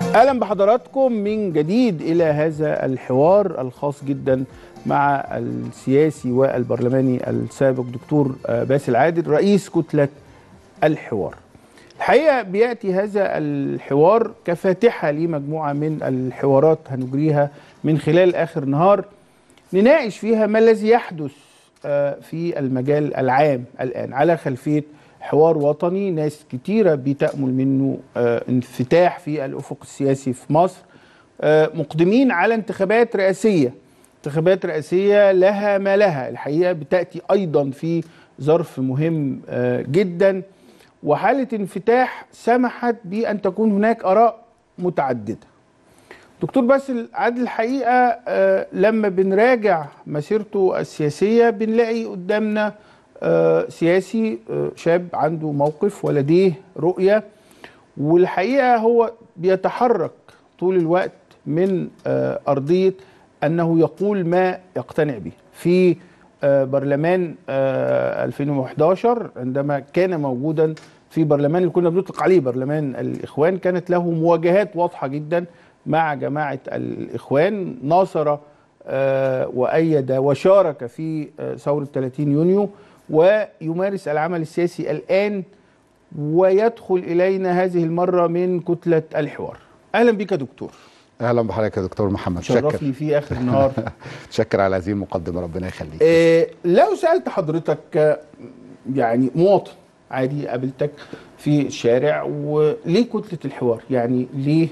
اهلا بحضراتكم من جديد الى هذا الحوار الخاص جدا مع السياسي والبرلماني السابق دكتور باسل عادل رئيس كتله الحوار. الحقيقه بياتي هذا الحوار كفاتحه لمجموعه من الحوارات هنجريها من خلال اخر نهار نناقش فيها ما الذي يحدث في المجال العام الان على خلفيه حوار وطني ناس كتيرة بتأمل منه انفتاح في الأفق السياسي في مصر مقدمين على انتخابات رئاسية انتخابات رئاسية لها ما لها الحقيقة بتأتي أيضا في ظرف مهم جدا وحالة انفتاح سمحت بأن تكون هناك آراء متعددة دكتور باسل عادل الحقيقة لما بنراجع مسيرته السياسية بنلاقي قدامنا آه سياسي آه شاب عنده موقف ولديه رؤية والحقيقة هو بيتحرك طول الوقت من آه أرضية أنه يقول ما يقتنع به في برلمان 2011 عندما كان موجودا في برلمان اللي كنا بنطلق عليه برلمان الإخوان كانت له مواجهات واضحة جدا مع جماعة الإخوان ناصر وأيد وشارك في ثورة 30 يونيو ويمارس العمل السياسي الآن ويدخل إلينا هذه المرة من كتلة الحوار أهلا بك دكتور اهلا بحضرتك يا دكتور محمد شرفني في اخر النهار شكر على هذه المقدمه ربنا يخليك إيه لو سالت حضرتك يعني مواطن عادي قابلتك في الشارع وليه كتله الحوار يعني ليه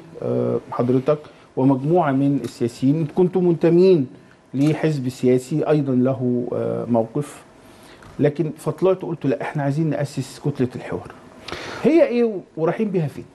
حضرتك ومجموعه من السياسيين كنتم منتمين لحزب سياسي ايضا له موقف لكن فطلعت قلت لا احنا عايزين ناسس كتله الحوار هي ايه ورايحين بيها فين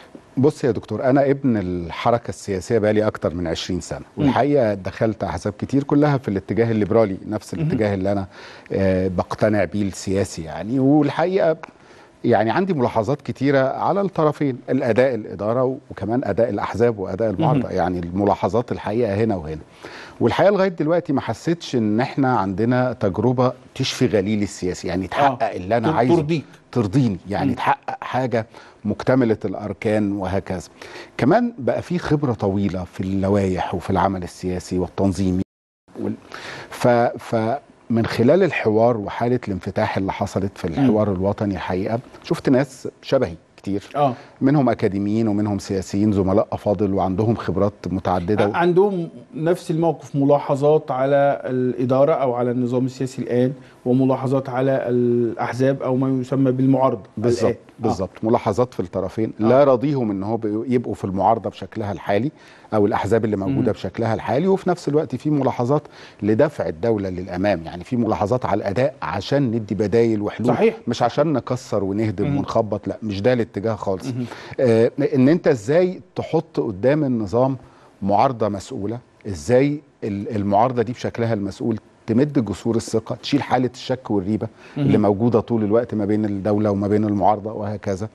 بص يا دكتور انا ابن الحركه السياسيه بقالي اكتر من 20 سنه والحقيقه دخلت احزاب كتير كلها في الاتجاه الليبرالي نفس الاتجاه اللي انا آه بقتنع بيه السياسي يعني والحقيقه يعني عندي ملاحظات كتيرة على الطرفين الأداء الإدارة وكمان أداء الأحزاب وأداء المعارضة يعني الملاحظات الحقيقة هنا وهنا والحقيقة لغاية دلوقتي ما حسيتش إن إحنا عندنا تجربة تشفي غليلي السياسي يعني تحقق آه. اللي أنا عايزه ترضيك ترضيني يعني م. تحقق حاجة مكتملة الأركان وهكذا كمان بقى في خبرة طويلة في اللوائح وفي العمل السياسي والتنظيمي وال... ف... ف... من خلال الحوار وحاله الانفتاح اللي حصلت في الحوار م. الوطني حقيقه شفت ناس شبهي كتير آه. منهم اكاديميين ومنهم سياسيين زملاء افاضل وعندهم خبرات متعدده عندهم نفس الموقف ملاحظات على الاداره او على النظام السياسي الان وملاحظات على الاحزاب او ما يسمى بالمعارضه بالظبط بالظبط آه. ملاحظات في الطرفين آه. لا راضيهم ان هو يبقوا في المعارضه بشكلها الحالي او الاحزاب اللي موجوده م. بشكلها الحالي وفي نفس الوقت في ملاحظات لدفع الدوله للامام يعني في ملاحظات على الاداء عشان ندي بدايل وحلول صحيح. مش عشان نكسر ونهدم ونخبط لا مش ده الاتجاه خالص آه ان انت ازاي تحط قدام النظام معارضه مسؤوله ازاي المعارضه دي بشكلها المسؤول تمد جسور الثقه تشيل حاله الشك والريبه اللي موجوده طول الوقت ما بين الدوله وما بين المعارضه وهكذا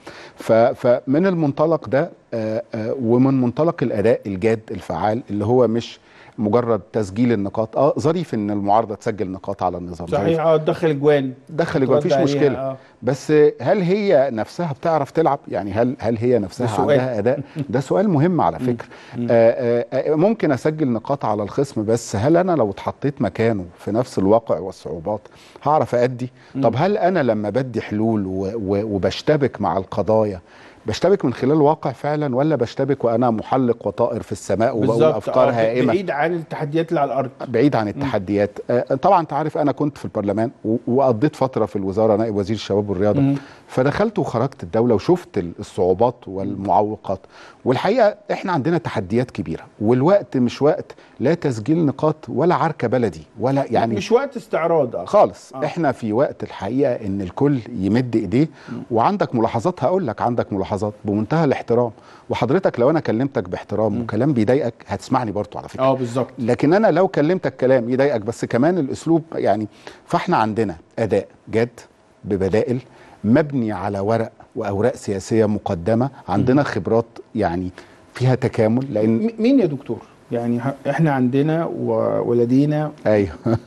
فمن المنطلق ده آآ آآ ومن منطلق الاداء الجاد الفعال اللي هو مش مجرد تسجيل النقاط اه ظريف ان المعارضه تسجل نقاط على النظام صحيح اه تدخل اجوان دخل اجوان مفيش مشكله آه. بس هل هي نفسها بتعرف تلعب يعني هل هل هي نفسها عندها اداء ده سؤال مهم على فكره آآ آآ ممكن اسجل نقاط على الخصم بس هل انا لو اتحطيت مكانه في نفس الواقع والصعوبات هعرف ادي طب هل انا لما بدي حلول وبشتبك مع القضايا بشتبك من خلال الواقع فعلا ولا بشتبك وانا محلق وطائر في السماء وبقول افكار آه هائمه بعيد عن التحديات اللي على الارض بعيد عن التحديات آه طبعا انت عارف انا كنت في البرلمان وقضيت فتره في الوزاره نائب وزير الشباب والرياضه مم. فدخلت وخرجت الدوله وشفت الصعوبات والمعوقات والحقيقه احنا عندنا تحديات كبيره والوقت مش وقت لا تسجيل نقاط ولا عركه بلدي ولا يعني مش وقت استعراض آه. خالص آه. احنا في وقت الحقيقه ان الكل يمد ايديه وعندك ملاحظات هقول لك عندك ملاحظات بمنتهى الاحترام وحضرتك لو انا كلمتك باحترام م. وكلام بيضايقك هتسمعني برضه على فكره اه بالظبط لكن انا لو كلمتك كلام يضايقك بس كمان الاسلوب يعني فاحنا عندنا اداء جاد ببدائل مبني على ورق واوراق سياسيه مقدمه عندنا خبرات يعني فيها تكامل لان مين يا دكتور يعني ه- احنا عندنا و- ولدينا ايوه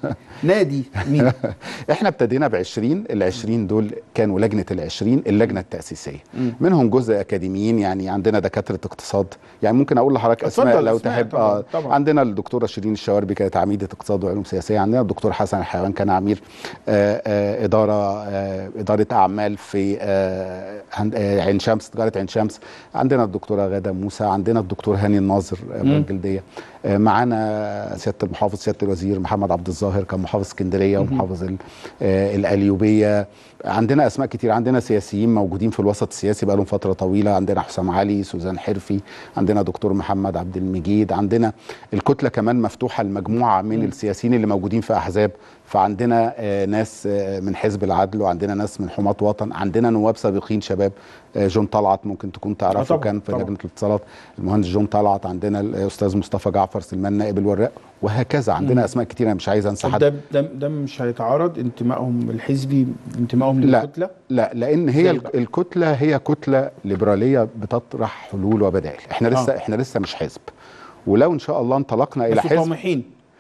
نادي مين احنا ابتدينا ب 20 ال 20 دول كانوا لجنه ال 20 اللجنه التاسيسيه منهم جزء اكاديميين يعني عندنا دكاتره اقتصاد يعني ممكن اقول لحضرتك اسماء اتفضل، لو أسماء تحب طبعاً، اه طبعاً. عندنا الدكتوره شيرين الشواربي كانت عميده اقتصاد وعلوم سياسيه عندنا الدكتور حسن الحيوان كان عميد آه آه اداره آه اداره اعمال في آه هند- آه عين شمس تجاره عين شمس عندنا الدكتوره غاده موسى عندنا الدكتور هاني الناظر آه من الجلديه آه معانا سياده المحافظ سياده الوزير محمد عبد الظاهر كان محافظ اسكندريه ومحافظ ال- آه القليوبيه عندنا اسماء كتير عندنا سياسيين موجودين في الوسط السياسي بقالهم فتره طويله عندنا حسام علي سوزان حرفي عندنا دكتور محمد عبد المجيد عندنا الكتله كمان مفتوحه لمجموعه من السياسيين اللي موجودين في احزاب فعندنا آه، ناس آه، من حزب العدل وعندنا ناس من حماة وطن عندنا نواب سابقين شباب آه، جون طلعت ممكن تكون تعرفه طبعاً، كان في طبعاً. لجنه الاتصالات المهندس جون طلعت عندنا الاستاذ مصطفى جعفر سلمان نائب الوراق وهكذا عندنا اسماء كتير انا مش عايز انسى طب حد ده ده ده مش هيتعارض انتمائهم الحزبي انتمائهم لا. للكتله لا لان هي إزاي الك- بقى؟ الكتله هي كتله ليبراليه بتطرح حلول وبدائل احنا لسه آه. احنا لسه مش حزب ولو ان شاء الله انطلقنا الى بس حزب طامحين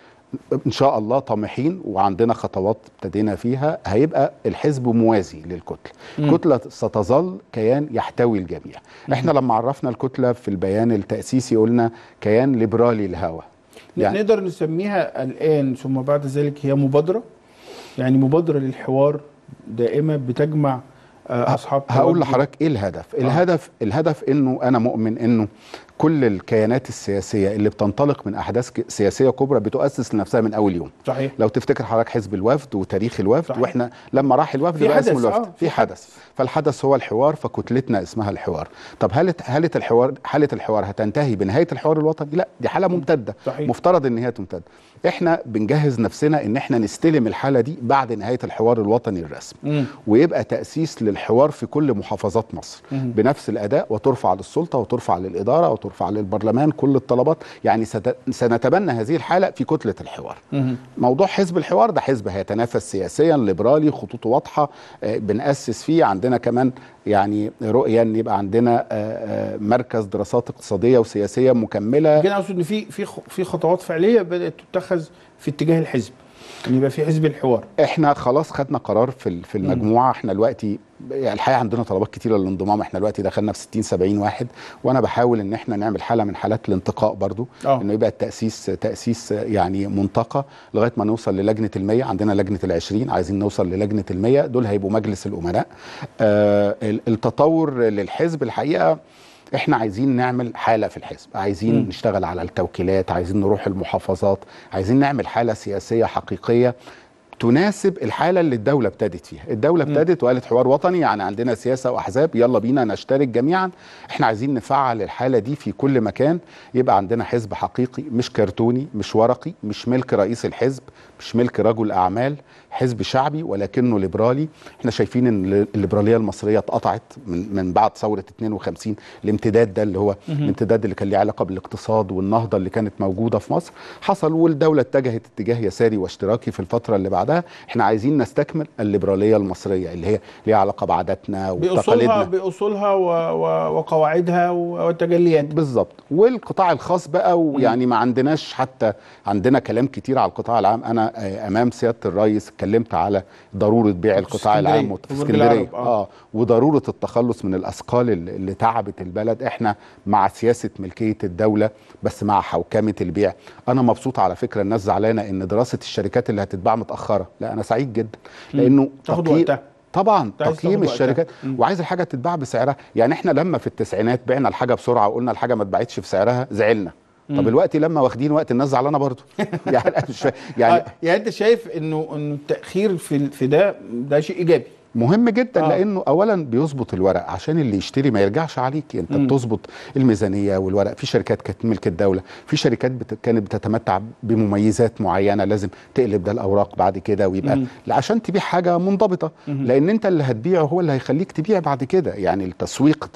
ان شاء الله طامحين وعندنا خطوات ابتدينا فيها هيبقى الحزب موازي للكتله الكتله ستظل كيان يحتوي الجميع احنا لما عرفنا الكتله في البيان التاسيسي قلنا كيان ليبرالي الهوى يعني نقدر نسميها الان ثم بعد ذلك هي مبادره يعني مبادره للحوار دائمه بتجمع آه، اصحاب هقول توجه. لحضرتك ايه الهدف الهدف الهدف انه انا مؤمن انه كل الكيانات السياسيه اللي بتنطلق من احداث ك- سياسيه كبرى بتؤسس لنفسها من اول يوم صحيح لو تفتكر حضرتك حزب الوفد وتاريخ الوفد صحيح. واحنا لما راح الوفد في بقى اسمه حدث، الوفد آه، في حدث فالحدث هو الحوار فكتلتنا اسمها الحوار طب هل حاله الحوار حاله الحوار هتنتهي بنهايه الحوار الوطني لا دي حاله ممتده صحيح. مفترض ان هي تمتد احنا بنجهز نفسنا ان احنا نستلم الحاله دي بعد نهايه الحوار الوطني الرسمي مم. ويبقى تأسيس للحوار في كل محافظات مصر بنفس الأداء وترفع للسلطة وترفع للإدارة وترفع للبرلمان كل الطلبات يعني ست- سنتبنى هذه الحالة في كتلة الحوار مم. موضوع حزب الحوار ده حزب هيتنافس سياسيا ليبرالي خطوطه واضحة آه، بنأسس فيه عندنا كمان يعني رؤية ان يبقى عندنا آه، آه، مركز دراسات اقتصادية وسياسية مكملة لكن اقصد ان في في خ- في خطوات فعليه بدات تتخذ في اتجاه الحزب ان يبقى في حزب الحوار احنا خلاص خدنا قرار في ال- في المجموعه احنا دلوقتي يعني الحقيقه عندنا طلبات كتيره للانضمام احنا دلوقتي دخلنا في 60 70 واحد وانا بحاول ان احنا نعمل حاله من حالات الانتقاء برضو آه. انه يبقى التاسيس تاسيس يعني منتقى لغايه ما نوصل للجنه المية عندنا لجنه العشرين عايزين نوصل للجنه المية دول هيبقوا مجلس الامناء آه ال- التطور للحزب الحقيقه احنا عايزين نعمل حاله في الحزب عايزين مم. نشتغل على التوكيلات عايزين نروح المحافظات عايزين نعمل حاله سياسيه حقيقيه تناسب الحاله اللي الدوله ابتدت فيها الدوله ابتدت وقالت حوار وطني يعني عندنا سياسه واحزاب يلا بينا نشترك جميعا احنا عايزين نفعل الحاله دي في كل مكان يبقى عندنا حزب حقيقي مش كرتوني مش ورقي مش ملك رئيس الحزب مش ملك رجل اعمال حزب شعبي ولكنه ليبرالي احنا شايفين ان الليبراليه المصريه اتقطعت من من بعد ثوره 52 الامتداد ده اللي هو الامتداد اللي كان ليه علاقه بالاقتصاد والنهضه اللي كانت موجوده في مصر حصل والدوله اتجهت اتجاه يساري واشتراكي في الفتره اللي بعدها احنا عايزين نستكمل الليبراليه المصريه اللي هي ليها علاقه بعاداتنا باصولها وتقاليدنا باصولها و... و... وقواعدها و- وتجليات بالظبط والقطاع الخاص بقى ويعني ما عندناش حتى عندنا كلام كتير على القطاع العام انا آه، امام سياده الرئيس اتكلمت على ضروره بيع القطاع اسكندرية، العام وت- في برج اسكندريه العرب، آه. اه وضروره التخلص من الاثقال اللي اللي تعبت البلد احنا مع سياسه ملكيه الدوله بس مع حوكمه البيع انا مبسوط على فكره الناس زعلانه ان دراسه الشركات اللي هتتباع متاخره لا انا سعيد جدا لانه تاخد تقييم- وقتها. طبعا عايز تقييم تاخد وقتها. الشركات مم. وعايز الحاجه تتباع بسعرها يعني احنا لما في التسعينات بعنا الحاجه بسرعه وقلنا الحاجه ما اتباعتش في سعرها زعلنا طب الوقت لما واخدين وقت الناس زعلانه برضه يعني أنا مش فاهم. يعني آه، يعني انت شايف انه انه التاخير في في ده ده شيء ايجابي مهم جدا آه. آه. لانه اولا بيظبط الورق عشان اللي يشتري ما يرجعش عليك انت مم. بتظبط الميزانيه والورق في شركات كانت ملك الدوله في شركات بت... كانت بتتمتع بمميزات معينه لازم تقلب ده الاوراق بعد كده ويبقى مم. عشان تبيع حاجه منضبطه مم. لان انت اللي هتبيعه هو اللي هيخليك تبيع بعد كده يعني التسويق ده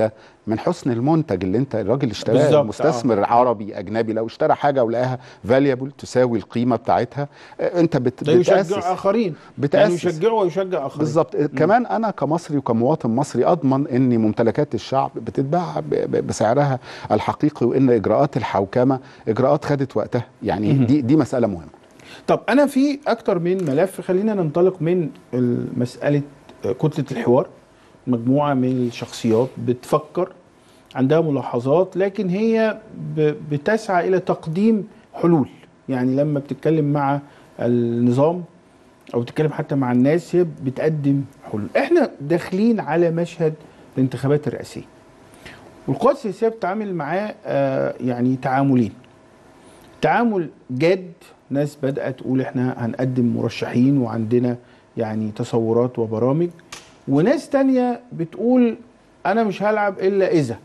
من حسن المنتج اللي انت الراجل اشتراه بالظبط، مستثمر عربي اجنبي لو اشترى حاجه ولقاها فاليبل تساوي القيمه بتاعتها آه، انت بت ده يشجع بتأسس اخرين بتأسس. يعني يشجعه ويشجع اخرين بالظبط كمان انا كمصري وكمواطن مصري اضمن ان ممتلكات الشعب بتتباع ب- ب- بسعرها الحقيقي وان اجراءات الحوكمه اجراءات خدت وقتها يعني دي دي مساله مهمه طب انا في اكتر من ملف خلينا ننطلق من مساله كتله الحوار مجموعه من الشخصيات بتفكر عندها ملاحظات لكن هي ب- بتسعى الى تقديم حلول يعني لما بتتكلم مع النظام او بتتكلم حتى مع الناس هي بتقدم حلول احنا داخلين على مشهد الانتخابات الرئاسيه والقوى السياسيه بتتعامل معاه آه، يعني تعاملين تعامل جاد ناس بدأت تقول احنا هنقدم مرشحين وعندنا يعني تصورات وبرامج وناس تانية بتقول انا مش هلعب الا اذا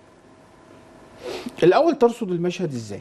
الاول ترصد المشهد ازاي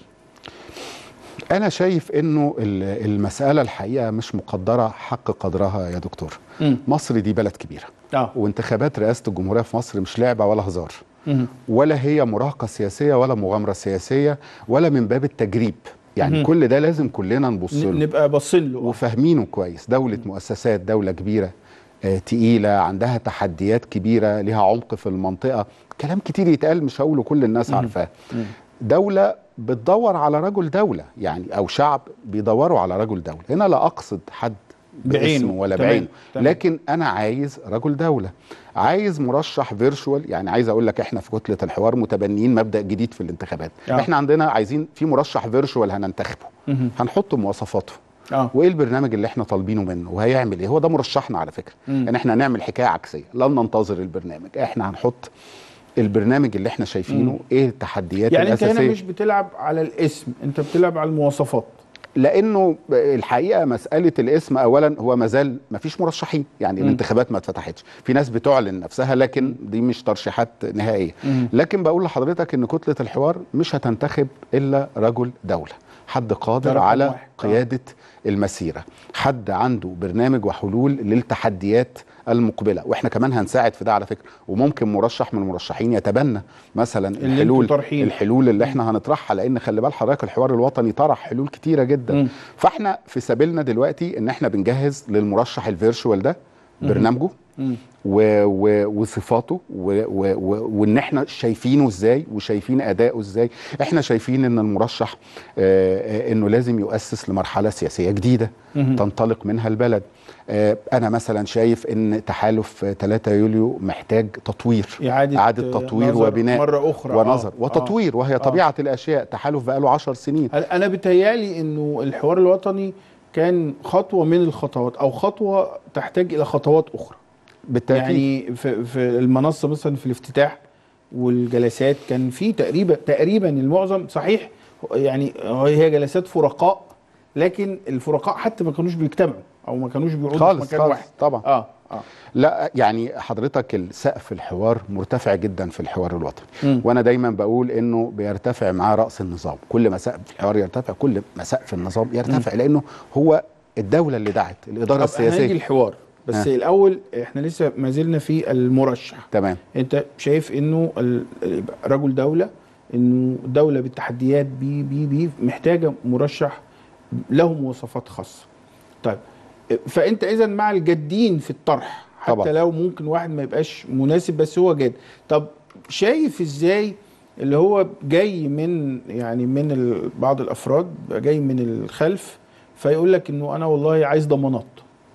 انا شايف انه ال- المساله الحقيقه مش مقدره حق قدرها يا دكتور مم. مصر دي بلد كبيره اه وانتخابات رئاسه الجمهوريه في مصر مش لعبه ولا هزار مم. ولا هي مراهقه سياسيه ولا مغامره سياسيه ولا من باب التجريب يعني مهم. كل ده لازم كلنا نبص له ن- نبقى باصين له وفاهمينه كويس دولة مؤسسات دولة كبيرة آه، تقيلة عندها تحديات كبيرة ليها عمق في المنطقة كلام كتير يتقال مش هقوله كل الناس عارفاه مم. دولة بتدور على رجل دولة يعني أو شعب بيدوروا على رجل دولة هنا لا أقصد حد بعينه. باسمه ولا تمام. بعينه تمام. لكن أنا عايز رجل دولة عايز مرشح فيرشوال يعني عايز اقول لك احنا في كتله الحوار متبنيين مبدا جديد في الانتخابات آه. احنا عندنا عايزين في مرشح فيرشوال هننتخبه مهم. هنحط مواصفاته اه وايه البرنامج اللي احنا طالبينه منه وهيعمل ايه هو ده مرشحنا على فكره مم. ان احنا هنعمل حكايه عكسيه لن ننتظر البرنامج احنا هنحط البرنامج اللي احنا شايفينه مم. ايه التحديات يعني انت الاساسيه هنا مش بتلعب على الاسم انت بتلعب على المواصفات لانه الحقيقه مساله الاسم اولا هو مازال ما فيش مرشحين يعني مم. الانتخابات ما اتفتحتش في ناس بتعلن نفسها لكن دي مش ترشيحات نهائيه مم. لكن بقول لحضرتك ان كتله الحوار مش هتنتخب الا رجل دوله حد ده قادر رقم على واحد. آه. قياده المسيره حد عنده برنامج وحلول للتحديات المقبله واحنا كمان هنساعد في ده على فكره وممكن مرشح من المرشحين يتبنى مثلا اللي الحلول انتوا طارحين. الحلول اللي احنا هنطرحها لان خلي بال حضرتك الحوار الوطني طرح حلول كتيره جدا مم. فاحنا في سبيلنا دلوقتي ان احنا بنجهز للمرشح الفيرشوال ده برنامجه مم. و و وصفاته و و و وان احنا شايفينه ازاي وشايفين اداؤه ازاي احنا شايفين ان المرشح آه آه، انه لازم يؤسس لمرحله سياسيه جديده مهم. تنطلق منها البلد آه انا مثلا شايف ان تحالف 3 يوليو محتاج تطوير إعادة اعاده تطوير نظر وبناء مرة أخرى ونظر آه. وتطوير وهي طبيعه الاشياء تحالف بقاله 10 سنين انا بتهيالي انه الحوار الوطني كان خطوه من الخطوات او خطوه تحتاج الى خطوات اخرى بالتاكيد يعني في, في المنصه مثلا في الافتتاح والجلسات كان في تقريبا تقريبا المعظم صحيح يعني هي جلسات فرقاء لكن الفرقاء حتى ما كانوش بيجتمعوا او ما كانوش بيقعدوا في خالص مكان خالص واحد طبعا اه اه لا يعني حضرتك السقف الحوار مرتفع جدا في الحوار الوطني مم. وانا دايما بقول انه بيرتفع معاه راس النظام كل ما سقف الحوار يرتفع كل ما سقف النظام يرتفع لانه هو الدوله اللي دعت الاداره طب هنيجي السياسيه الحوار بس ها. الاول احنا لسه ما زلنا في المرشح تمام انت شايف انه ال- يبقى رجل دوله انه دوله بالتحديات بي بي بي محتاجه مرشح له مواصفات خاصه طيب فانت اذا مع الجادين في الطرح حتى طبعا. لو ممكن واحد ما يبقاش مناسب بس هو جاد طب شايف ازاي اللي هو جاي من يعني من ال- بعض الافراد بقى جاي من الخلف فيقول لك انه انا والله عايز ضمانات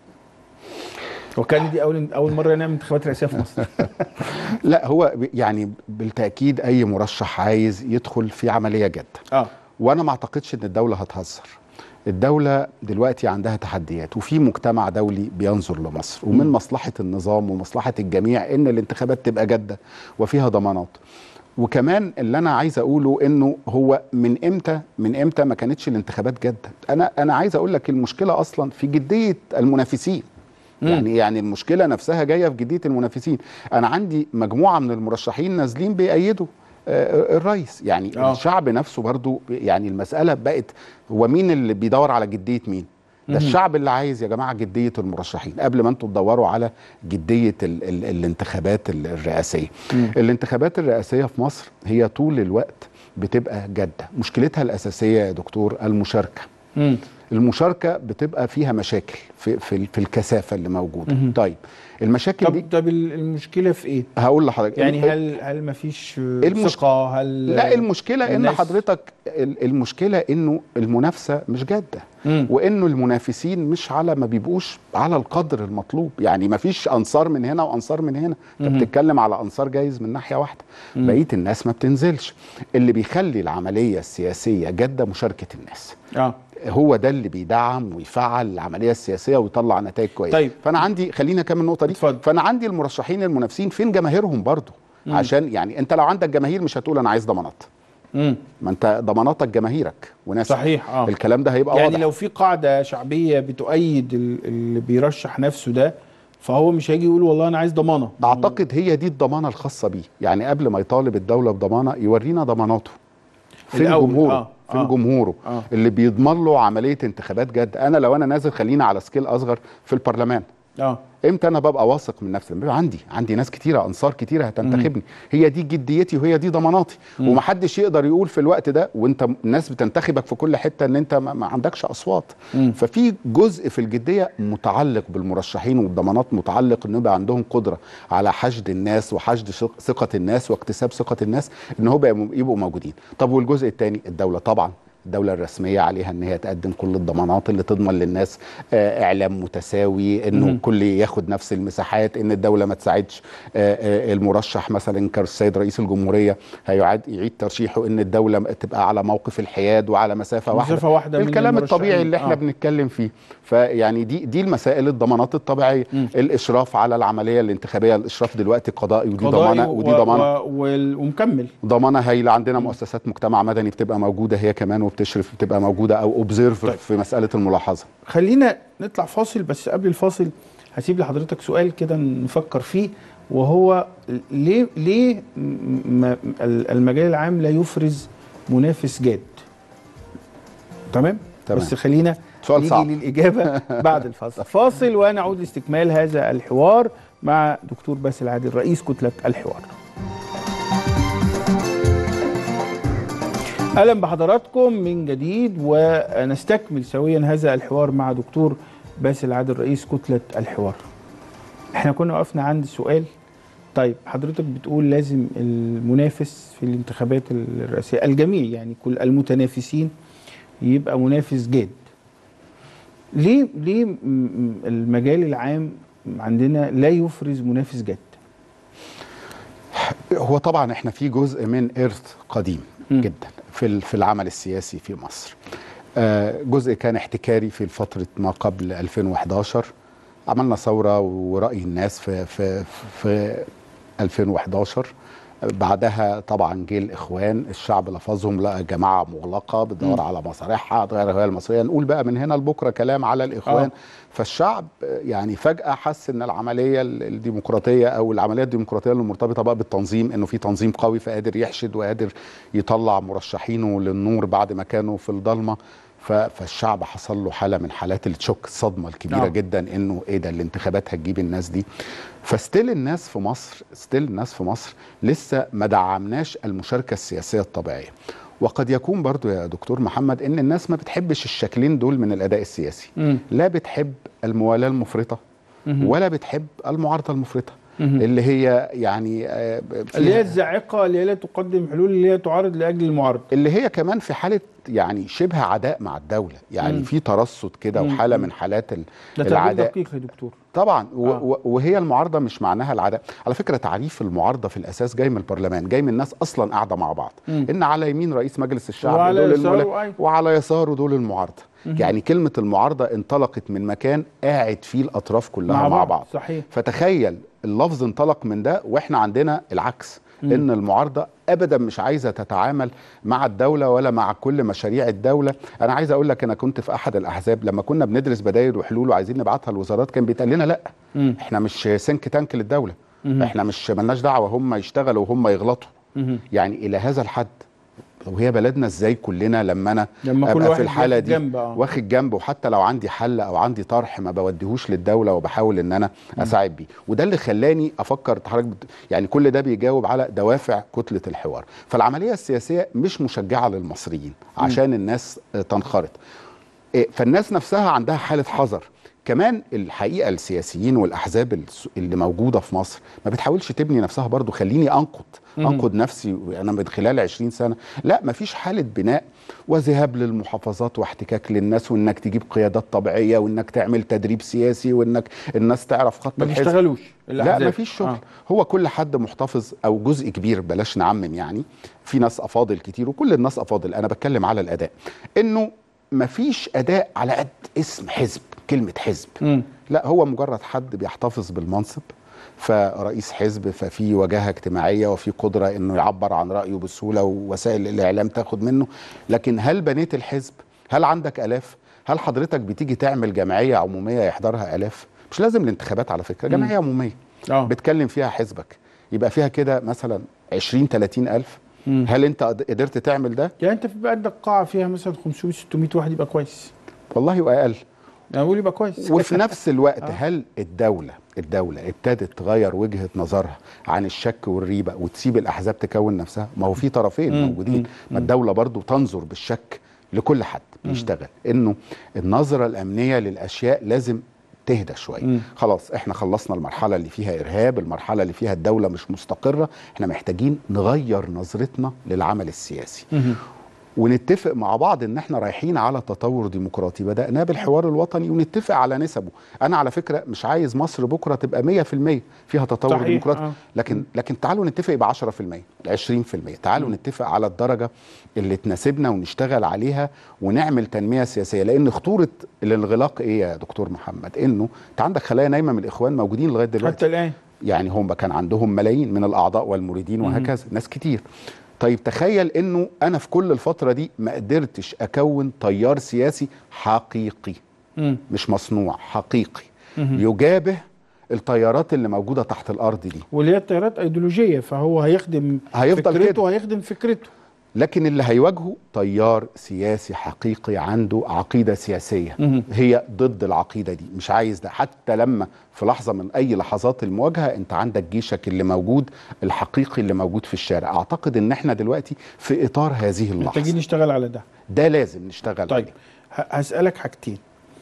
وكان دي اول اول مره نعمل انتخابات رئاسيه في مصر لا هو ب- يعني بالتاكيد اي مرشح عايز يدخل في عمليه جاده اه وانا ما اعتقدش ان الدوله هتهزر الدولة دلوقتي عندها تحديات وفي مجتمع دولي بينظر لمصر ومن مم. مصلحة النظام ومصلحة الجميع ان الانتخابات تبقى جادة وفيها ضمانات وكمان اللي انا عايز اقوله انه هو من امتى من امتى ما كانتش الانتخابات جادة انا انا عايز اقول لك المشكلة اصلا في جدية المنافسين مم. يعني يعني المشكله نفسها جايه في جديه المنافسين انا عندي مجموعه من المرشحين نازلين بيأيدوا آه، الرئيس يعني آه. الشعب نفسه برضو يعني المساله بقت هو مين اللي بيدور على جديه مين ده الشعب اللي عايز يا جماعه جديه المرشحين قبل ما انتم تدوروا على جديه ال ال الانتخابات ال- الرئاسيه الانتخابات الرئاسيه في مصر هي طول الوقت بتبقى جاده مشكلتها الاساسيه يا دكتور المشاركه مم. المشاركه بتبقى فيها مشاكل في في, في الكثافه اللي موجوده طيب المشاكل دي طب طب ال- المشكله في ايه؟ هقول لحضرتك يعني ال- هل هل مفيش المش- ثقه هل لا المشكله ان الناس- حضرتك ال- المشكله انه المنافسه مش جاده مم. وانه المنافسين مش على ما بيبقوش على القدر المطلوب يعني ما فيش انصار من هنا وانصار من هنا انت بتتكلم على انصار جايز من ناحيه واحده بقيه الناس ما بتنزلش اللي بيخلي العمليه السياسيه جاده مشاركه الناس اه هو ده اللي بيدعم ويفعل العمليه السياسيه ويطلع نتائج كويسه طيب. فانا عندي خلينا اكمل النقطه دي اتفضل. فانا عندي المرشحين المنافسين فين جماهيرهم برضو عشان يعني انت لو عندك جماهير مش هتقول انا عايز ضمانات امم ما انت ضماناتك جماهيرك وناس صحيح اه الكلام ده هيبقى يعني واضح لو في قاعده شعبيه بتؤيد ال- اللي بيرشح نفسه ده فهو مش هيجي يقول والله انا عايز ضمانه اعتقد هي دي الضمانه الخاصه بيه يعني قبل ما يطالب الدوله بضمانه يورينا ضماناته فين الأول، جمهوره آه، فين آه. جمهوره آه. اللي بيضمن له عمليه انتخابات جد انا لو انا نازل خلينا على سكيل اصغر في البرلمان اه امتى انا ببقى واثق من نفسي لما بيبقى عندي عندي ناس كتيره انصار كتيره هتنتخبني هي دي جديتي وهي دي ضماناتي ومحدش يقدر يقول في الوقت ده وانت الناس بتنتخبك في كل حته ان انت ما, ما عندكش اصوات مم. ففي جزء في الجديه متعلق بالمرشحين والضمانات متعلق ان يبقى عندهم قدره على حشد الناس وحشد ثق- ثقه الناس واكتساب ثقه الناس ان هو بقى- يبقوا موجودين طب والجزء الثاني الدوله طبعا الدولة الرسمية عليها ان هي تقدم كل الضمانات اللي تضمن للناس آه، اعلام متساوي انه مهم. كل ياخد نفس المساحات ان الدولة ما تساعدش آه، آه، المرشح مثلا كالسيد رئيس الجمهورية هيعاد يعيد ترشيحه ان الدولة تبقى على موقف الحياد وعلى مسافة واحدة مسافة واحدة من الكلام المرشحين. الطبيعي اللي احنا آه. آه. بنتكلم فيه فيعني دي دي المسائل الضمانات الطبيعية الاشراف على العملية الانتخابية الاشراف دلوقتي قضائي ودي قضائي ضمانة ودي و- ضمانة و- وال- ومكمل ضمانه هايله عندنا مؤسسات مجتمع مدني بتبقى موجوده هي كمان وبتشرف بتبقى موجوده او اوبزرفر طيب. في مساله الملاحظه خلينا نطلع فاصل بس قبل الفاصل هسيب لحضرتك سؤال كده نفكر فيه وهو ليه ليه م- م- المجال العام لا يفرز منافس جاد تمام تمام. بس خلينا سؤال نيجي صعب. للاجابه بعد الفاصل فاصل ونعود لاستكمال هذا الحوار مع دكتور باسل عادل رئيس كتله الحوار اهلا بحضراتكم من جديد ونستكمل سويا هذا الحوار مع دكتور باسل عادل رئيس كتله الحوار احنا كنا وقفنا عند سؤال طيب حضرتك بتقول لازم المنافس في الانتخابات الرئاسيه الجميع يعني كل المتنافسين يبقى منافس جاد ليه ليه م- م- المجال العام عندنا لا يفرز منافس جاد هو طبعا احنا في جزء من ارث قديم مم. جدا في ال- في العمل السياسي في مصر آه، جزء كان احتكاري في فتره ما قبل 2011 عملنا ثوره وراي الناس في في في 2011 بعدها طبعا جه الاخوان الشعب لفظهم لقى جماعه مغلقه بتدور على مصالحها تغير الهويه المصريه نقول بقى من هنا لبكره كلام على الاخوان آه. آه. فالشعب يعني فجاه حس ان العمليه الديمقراطيه او العمليه الديمقراطيه اللي مرتبطه بقى بالتنظيم انه في تنظيم قوي فقادر يحشد وقادر يطلع مرشحينه للنور بعد ما كانوا في الضلمه ف- فالشعب حصل له حاله من حالات الشوك الصدمه الكبيره آه. آه. جدا انه ايه ده الانتخابات هتجيب الناس دي فستيل الناس في مصر ستيل الناس في مصر لسه ما دعمناش المشاركه السياسيه الطبيعيه وقد يكون برضو يا دكتور محمد ان الناس ما بتحبش الشكلين دول من الاداء السياسي مم. لا بتحب الموالاه المفرطه مهم. ولا بتحب المعارضه المفرطه مهم. اللي هي يعني آه، اللي هي فيها الزاعقه اللي هي لا تقدم حلول اللي هي تعارض لاجل المعارضه اللي هي كمان في حاله يعني شبه عداء مع الدوله يعني مم. في ترصد كده مم. وحاله من حالات ال- ده تعبير العداء دقيق يا دكتور طبعا و آه. و وهي المعارضه مش معناها العداء على فكره تعريف المعارضه في الاساس جاي من البرلمان جاي من الناس اصلا قاعده مع بعض مم. ان على يمين رئيس مجلس الشعب وعلى دول يساره الملا- أيوة. وعلى يساره دول المعارضه يعني كلمه المعارضه انطلقت من مكان قاعد فيه الاطراف كلها مع, مع بعض صحيح فتخيل اللفظ انطلق من ده واحنا عندنا العكس ان المعارضه ابدا مش عايزه تتعامل مع الدوله ولا مع كل مشاريع الدوله انا عايز اقول لك انا كنت في احد الاحزاب لما كنا بندرس بدائل وحلول وعايزين نبعتها الوزارات كان بيتقال لنا لا مم. احنا مش سنك تانك للدوله مم. احنا مش ملناش دعوه هم يشتغلوا وهم يغلطوا مهم. يعني الى هذا الحد وهي بلدنا ازاي كلنا لما انا لما كل ابقى واحد في الحاله ياخد دي جنب، آه. واخد جنب وحتى لو عندي حل او عندي طرح ما بوديهوش للدوله وبحاول ان انا اساعد بيه وده اللي خلاني افكر حضرتك بت... يعني كل ده بيجاوب على دوافع كتله الحوار فالعمليه السياسيه مش مشجعه للمصريين عشان الناس آه، تنخرط إيه، فالناس نفسها عندها حاله حذر كمان الحقيقه السياسيين والاحزاب الس- اللي موجوده في مصر ما بتحاولش تبني نفسها برضو خليني انقد انقد نفسي انا من خلال 20 سنه لا ما فيش حاله بناء وذهاب للمحافظات واحتكاك للناس وانك تجيب قيادات طبيعيه وانك تعمل تدريب سياسي وانك الناس تعرف خط ما الحزب بيشتغلوش لا الأحزاب. ما فيش شغل آه. آه. هو كل حد محتفظ او جزء كبير بلاش نعمم يعني في ناس افاضل كتير وكل الناس افاضل انا بتكلم على الاداء انه ما فيش اداء على قد اسم حزب كلمه حزب مم. لا هو مجرد حد بيحتفظ بالمنصب فرئيس حزب ففي وجاهه اجتماعيه وفي قدره انه يعبر عن رايه بسهوله ووسائل الاعلام تاخد منه لكن هل بنيت الحزب هل عندك الاف هل حضرتك بتيجي تعمل جمعيه عموميه يحضرها الاف مش لازم الانتخابات على فكره جمعيه عموميه آه. بتكلم فيها حزبك يبقى فيها كده مثلا 20 30 الف مم. هل انت قد- قدرت تعمل ده يعني انت في عندك قاعه فيها مثلا 500 600 واحد يبقى كويس والله واقل انا بقول يبقى كويس وفي نفس الوقت هل الدولة الدولة ابتدت تغير وجهة نظرها عن الشك والريبة وتسيب الأحزاب تكون نفسها ما هو في طرفين مم، موجودين مم، ما الدولة برضو تنظر بالشك لكل حد بيشتغل إنه النظرة الأمنية للأشياء لازم تهدى شوية مم. خلاص احنا خلصنا المرحلة اللي فيها إرهاب المرحلة اللي فيها الدولة مش مستقرة احنا محتاجين نغير نظرتنا للعمل السياسي مهم. ونتفق مع بعض ان احنا رايحين على تطور ديمقراطي بدأناه بالحوار الوطني ونتفق على نسبه انا على فكرة مش عايز مصر بكرة تبقى 100% فيها تطور صحيح، ديمقراطي آه. لكن لكن تعالوا نتفق يبقى 10% 20% تعالوا نتفق على الدرجة اللي تناسبنا ونشتغل عليها ونعمل تنمية سياسية لان خطورة الانغلاق ايه يا دكتور محمد انه انت عندك خلايا نايمة من الاخوان موجودين لغاية دلوقتي حتى الان يعني هم كان عندهم ملايين من الاعضاء والمريدين وهكذا ناس كتير طيب تخيل انه انا في كل الفتره دي ما قدرتش اكون تيار سياسي حقيقي مم. مش مصنوع حقيقي يجابه التيارات اللي موجوده تحت الارض دي واللي هي التيارات ايديولوجيه فهو هيخدم هيفضل فكرته كده. وهيخدم فكرته لكن اللي هيواجهه تيار سياسي حقيقي عنده عقيده سياسيه مهم. هي ضد العقيده دي مش عايز ده حتى لما في لحظه من اي لحظات المواجهه انت عندك جيشك اللي موجود الحقيقي اللي موجود في الشارع اعتقد ان احنا دلوقتي في اطار هذه محتاجين اللحظه نشتغل على ده ده لازم نشتغل طيب عليه. ه- هسألك حاجتين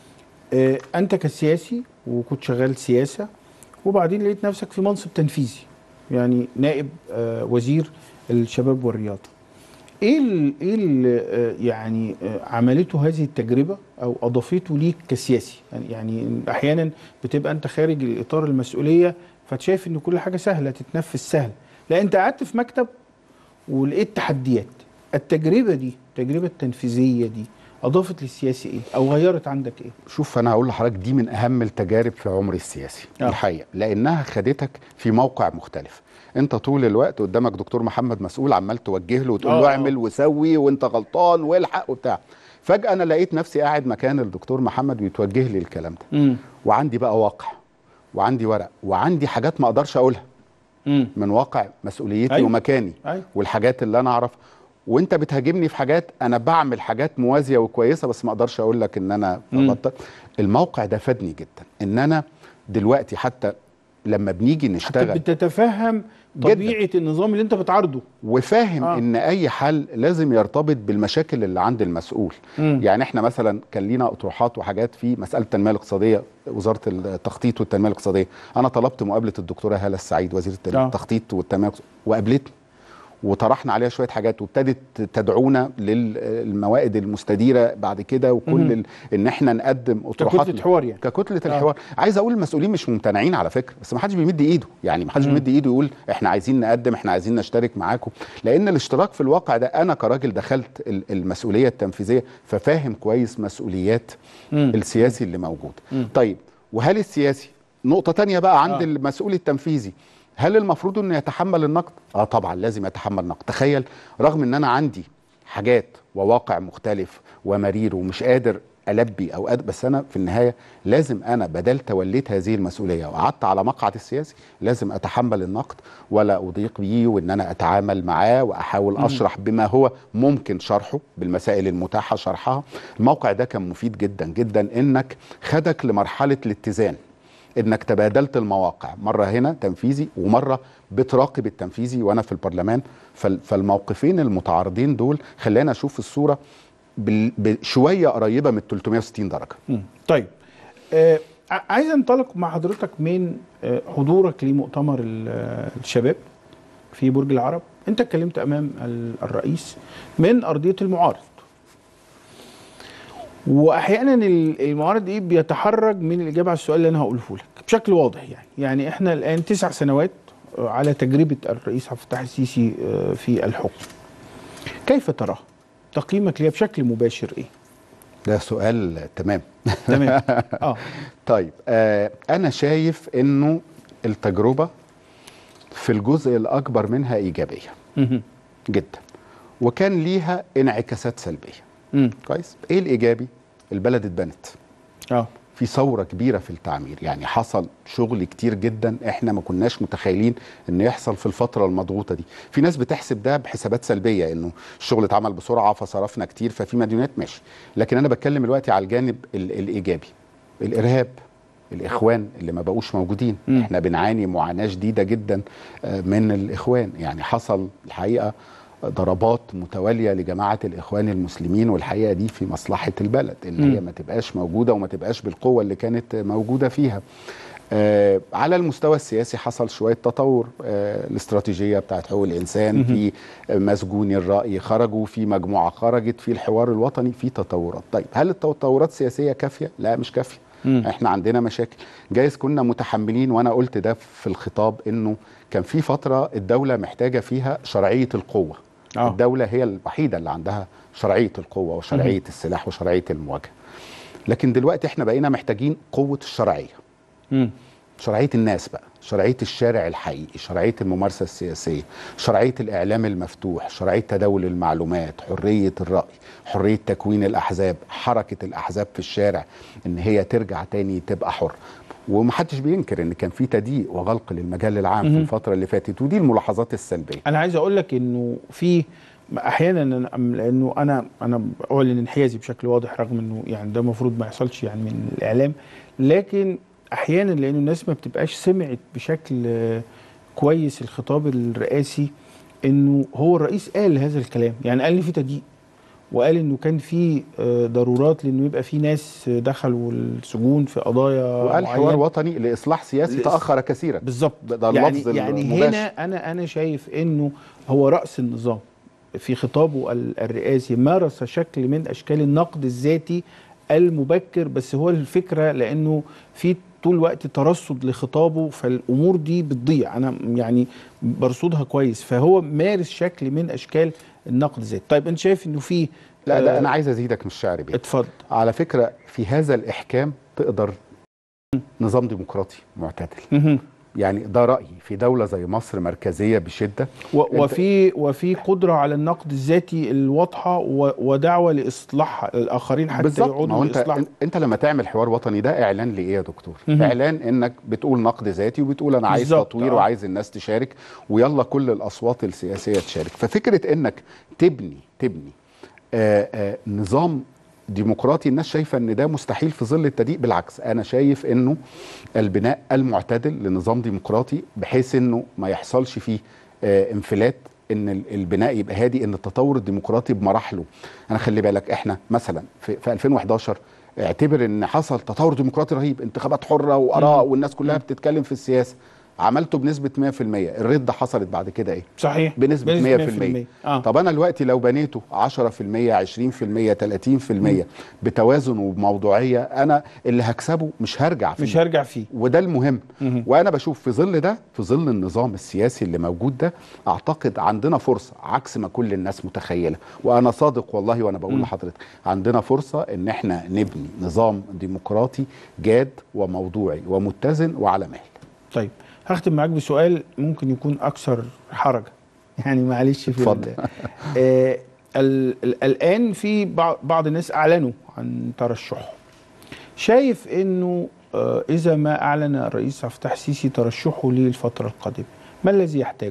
آه، أنت كسياسي وكنت شغال سياسة وبعدين لقيت نفسك في منصب تنفيذي يعني نائب آه، وزير الشباب والرياضة ايه ال ايه ال يعني آه، عملته هذه التجربه او اضافته ليك كسياسي يعني, يعني احيانا بتبقى انت خارج الاطار المسؤوليه فتشايف ان كل حاجه سهله تتنفذ سهل لا انت قعدت في مكتب ولقيت تحديات التجربه دي التجربه التنفيذيه دي اضافت للسياسي ايه او غيرت عندك ايه شوف انا هقول لحضرتك دي من اهم التجارب في عمري السياسي آه. الحقيقه لانها خدتك في موقع مختلف انت طول الوقت قدامك دكتور محمد مسؤول عمال توجه له وتقول آه، له آه. اعمل وسوي وانت غلطان والحق وبتاع فجاه انا لقيت نفسي قاعد مكان الدكتور محمد بيتوجه لي الكلام ده امم وعندي بقى واقع وعندي ورق وعندي حاجات ما اقدرش اقولها امم من واقع مسؤوليتي أيوة. أيوة. ومكاني أيوة. والحاجات اللي انا اعرف وانت بتهاجمني في حاجات انا بعمل حاجات موازيه وكويسه بس ما اقدرش اقول لك ان انا مم. ببطل الموقع ده فادني جدا ان انا دلوقتي حتى لما بنيجي حتى نشتغل بتتفهم جداً. طبيعه النظام اللي انت بتعارضه وفاهم آه. آه. ان اي حل لازم يرتبط بالمشاكل اللي عند المسؤول مم. يعني احنا مثلا كان لينا اطروحات وحاجات في مساله التنميه الاقتصاديه وزاره التخطيط والتنميه الاقتصاديه انا طلبت مقابله الدكتوره هاله السعيد وزيره آه. التخطيط والتنميه الاقتصادية وقابلتني وطرحنا عليها شويه حاجات وابتدت تدعونا للموائد المستديره بعد كده مم. وكل ال... ان احنا نقدم اطروحات ككتله حوار يعني ككتله آه. الحوار عايز اقول المسؤولين مش ممتنعين على فكره بس ما حدش بيمد ايده يعني ما حدش مم. بيمد ايده يقول احنا عايزين نقدم احنا عايزين نشترك معاكم لان الاشتراك في الواقع ده انا كراجل دخلت ال- المسؤوليه التنفيذيه ففاهم كويس مسؤوليات مم. السياسي اللي موجود مم. طيب وهل السياسي نقطه تانية بقى عند آه. آه. المسؤول التنفيذي هل المفروض انه يتحمل النقد اه طبعا لازم يتحمل النقد تخيل رغم ان انا عندي حاجات وواقع مختلف ومرير ومش قادر البي او أد... بس انا في النهايه لازم انا بدل توليت هذه المسؤوليه وقعدت على مقعد السياسي لازم اتحمل النقد ولا اضيق بيه وان انا اتعامل معاه واحاول اشرح بما هو ممكن شرحه بالمسائل المتاحه شرحها الموقع ده كان مفيد جدا جدا انك خدك لمرحله الاتزان انك تبادلت المواقع مره هنا تنفيذي ومره بتراقب التنفيذي وانا في البرلمان فال- فالموقفين المتعارضين دول خلينا اشوف الصوره بال- بشويه قريبه من 360 درجه مم. طيب آه ع- عايز انطلق مع حضرتك من آه حضورك لمؤتمر ال- آه، الشباب في برج العرب انت اتكلمت امام ال- الرئيس من ارضيه المعارض واحيانا ال- المعارض دي بيتحرج من الاجابه على السؤال اللي انا هقوله لك بشكل واضح يعني يعني احنا الان تسع سنوات آه، على تجربه الرئيس عبد الفتاح السيسي آه، في الحكم كيف تراه تقييمك ليها بشكل مباشر ايه ده سؤال تمام تمام اه طيب آه انا شايف انه التجربه في الجزء الاكبر منها ايجابيه مهم. جدا وكان ليها انعكاسات سلبيه مم. كويس ايه الايجابي البلد اتبنت اه في ثوره كبيره في التعمير يعني حصل شغل كتير جدا احنا ما كناش متخيلين ان يحصل في الفتره المضغوطه دي في ناس بتحسب ده بحسابات سلبيه انه الشغل اتعمل بسرعه فصرفنا كتير ففي مديونات ماشي لكن انا بتكلم دلوقتي على الجانب ال- الايجابي الارهاب الاخوان اللي ما بقوش موجودين مم. احنا بنعاني معاناه شديده جدا آه، من الاخوان يعني حصل الحقيقه ضربات متواليه لجماعه الاخوان المسلمين والحقيقه دي في مصلحه البلد ان مم. هي ما تبقاش موجوده وما تبقاش بالقوه اللي كانت موجوده فيها آه على المستوى السياسي حصل شويه تطور آه الاستراتيجيه بتاعت حقوق الانسان مهم. في آه، مسجوني الراي خرجوا في مجموعه خرجت في الحوار الوطني في تطورات طيب هل التطورات السياسيه كافيه لا مش كافيه مم. احنا عندنا مشاكل جايز كنا متحملين وانا قلت ده في الخطاب انه كان في فتره الدوله محتاجه فيها شرعيه القوه آه. الدوله هي الوحيده اللي عندها شرعيه القوه وشرعيه السلاح وشرعيه المواجهه لكن دلوقتي احنا بقينا محتاجين قوه الشرعيه مم. شرعيه الناس بقى شرعيه الشارع الحقيقي شرعيه الممارسه السياسيه شرعيه الاعلام المفتوح شرعيه تداول المعلومات حريه الراي حريه تكوين الاحزاب حركه الاحزاب في الشارع ان هي ترجع تاني تبقى حر ومحدش بينكر ان كان في تضييق وغلق للمجال العام في مهم. الفتره اللي فاتت ودي الملاحظات السلبيه انا عايز اقول لك انه في احيانا أنا- لانه انا انا اعلن انحيازي بشكل واضح رغم انه يعني ده المفروض ما يحصلش يعني من الاعلام لكن احيانا لانه الناس ما بتبقاش سمعت بشكل آه، كويس الخطاب الرئاسي انه هو الرئيس قال هذا الكلام يعني قال ان في تضييق وقال انه كان في آه، ضرورات لانه يبقى في ناس دخلوا السجون في قضايا وقال حوار معينة. وطني لاصلاح سياسي لإص- تاخر كثيرا بالظبط ده يعني اللفظ يعني المباشر. هنا انا انا شايف انه هو راس النظام في خطابه ال- الرئاسي مارس شكل من اشكال النقد الذاتي المبكر بس هو الفكره لانه في طول الوقت ترصد لخطابه فالامور دي بتضيع انا يعني برصدها كويس فهو مارس شكل من اشكال النقد الذاتي طيب انت شايف انه في لا ده آه، انا عايز ازيدك من الشعر بيه اتفضل على فكرة في هذا الإحكام تقدر نظام ديمقراطي معتدل مهم. يعني ده رأيي في دولة زي مصر مركزية بشدة و- أنت- وفي وفي قدره على النقد الذاتي الواضحه و- ودعوه لاصلاح الاخرين حتى بالظبط ما يعودوا هو انت لاصلاح انت لما تعمل حوار وطني ده اعلان لايه يا دكتور مهم. اعلان انك بتقول نقد ذاتي وبتقول انا عايز بالظبط، تطوير آه. وعايز الناس تشارك ويلا كل الاصوات السياسيه تشارك ففكره انك تبني تبني آه آه نظام ديمقراطي الناس شايفه ان ده مستحيل في ظل التضييق بالعكس انا شايف انه البناء المعتدل لنظام ديمقراطي بحيث انه ما يحصلش فيه آه انفلات ان ال- البناء يبقى هادي ان التطور الديمقراطي بمراحله انا خلي بالك احنا مثلا في, في 2011 اعتبر ان حصل تطور ديمقراطي رهيب انتخابات حره واراء والناس كلها بتتكلم في السياسه عملته بنسبه 100% الرده حصلت بعد كده ايه صحيح بنسبة 100%, اه طب انا دلوقتي لو بنيته 10% 20% 30% بتوازن وبموضوعيه انا اللي هكسبه مش هرجع فيه مش هرجع فيه وده المهم مهم. وانا بشوف في ظل ده في ظل النظام السياسي اللي موجود ده اعتقد عندنا فرصه عكس ما كل الناس متخيله وانا صادق والله وانا بقول لحضرتك عندنا فرصه ان احنا نبني نظام ديمقراطي جاد وموضوعي ومتزن وعلى مهل طيب هختم معاك بسؤال ممكن يكون اكثر حرجه يعني معلش في اتفضل. ال- آه ال- ال- الان في بع- بعض الناس اعلنوا عن ترشحه شايف انه آه، اذا ما اعلن الرئيس عبد الفتاح السيسي ترشحه للفتره القادمه ما الذي يحتاجه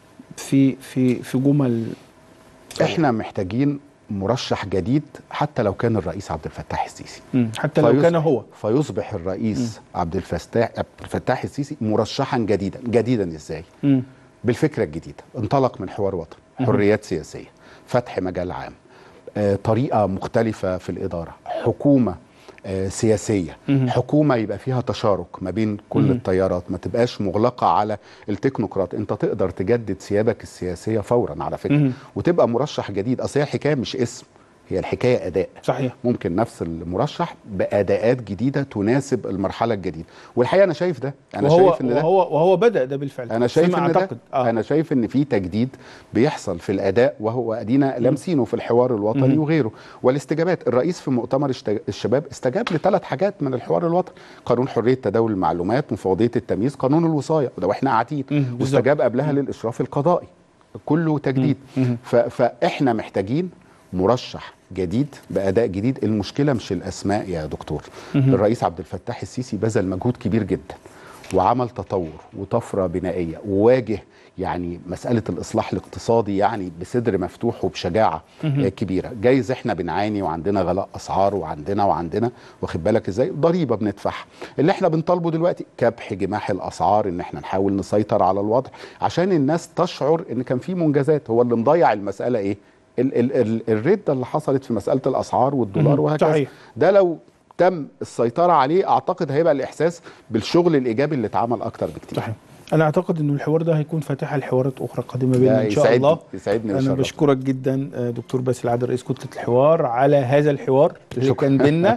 في في في جمل احنا محتاجين مرشح جديد حتى لو كان الرئيس عبد الفتاح السيسي مم. حتى لو فيصبح- كان هو فيصبح الرئيس عبد الفتاح عبد الفتاح السيسي مرشحا جديدا جديدا ازاي مم. بالفكره الجديده انطلق من حوار وطني حريات سياسيه فتح مجال عام آه، طريقه مختلفه في الاداره حكومه آه، سياسيه حكومه يبقى فيها تشارك ما بين كل التيارات ما تبقاش مغلقه على التكنوقراط انت تقدر تجدد ثيابك السياسيه فورا على فكره وتبقى مرشح جديد اصل هي الحكايه مش اسم هي الحكايه اداء صحيح ممكن نفس المرشح باداءات جديده تناسب المرحله الجديده والحقيقه انا شايف ده انا وهو شايف ان ده وهو وهو بدا ده بالفعل انا شايف فيما ان اعتقد ده آه. انا شايف ان في تجديد بيحصل في الاداء وهو ادينا لامسينه في الحوار الوطني وغيره والاستجابات الرئيس في مؤتمر الشت- الشباب استجاب لثلاث حاجات من الحوار الوطني قانون حريه تداول المعلومات مفوضيه التمييز قانون الوصايه وده واحنا قاعدين مم، بالظبط. واستجاب قبلها للاشراف القضائي كله تجديد ف- فاحنا محتاجين مرشح جديد باداء جديد المشكله مش الاسماء يا دكتور الرئيس عبد الفتاح السيسي بذل مجهود كبير جدا وعمل تطور وطفره بنائيه وواجه يعني مساله الاصلاح الاقتصادي يعني بصدر مفتوح وبشجاعه آه، كبيره جايز احنا بنعاني وعندنا غلاء اسعار وعندنا وعندنا واخد بالك ازاي ضريبه بندفعها اللي احنا بنطالبه دلوقتي كبح جماح الاسعار ان احنا نحاول نسيطر على الوضع عشان الناس تشعر ان كان في منجزات هو اللي مضيع المساله ايه ال ال ال الرده اللي حصلت في مساله الاسعار والدولار مهم. وهكذا صحيح. ده لو تم السيطره عليه اعتقد هيبقى الاحساس بالشغل الايجابي اللي اتعمل اكتر بكتير صحيح انا اعتقد انه الحوار ده هيكون فاتحه لحوارات اخرى قادمه ده بيننا ان شاء يسعدني- الله يسعدني انا ويشرفني. بشكرك جدا آه، دكتور باسل عادل رئيس كتله الحوار على هذا الحوار اللي شكرا. كان بيننا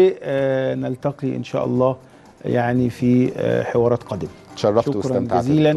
ونلتقي ان شاء الله يعني في آه، حوارات قادمه اتشرفت شكرا واستمتعت جزيلا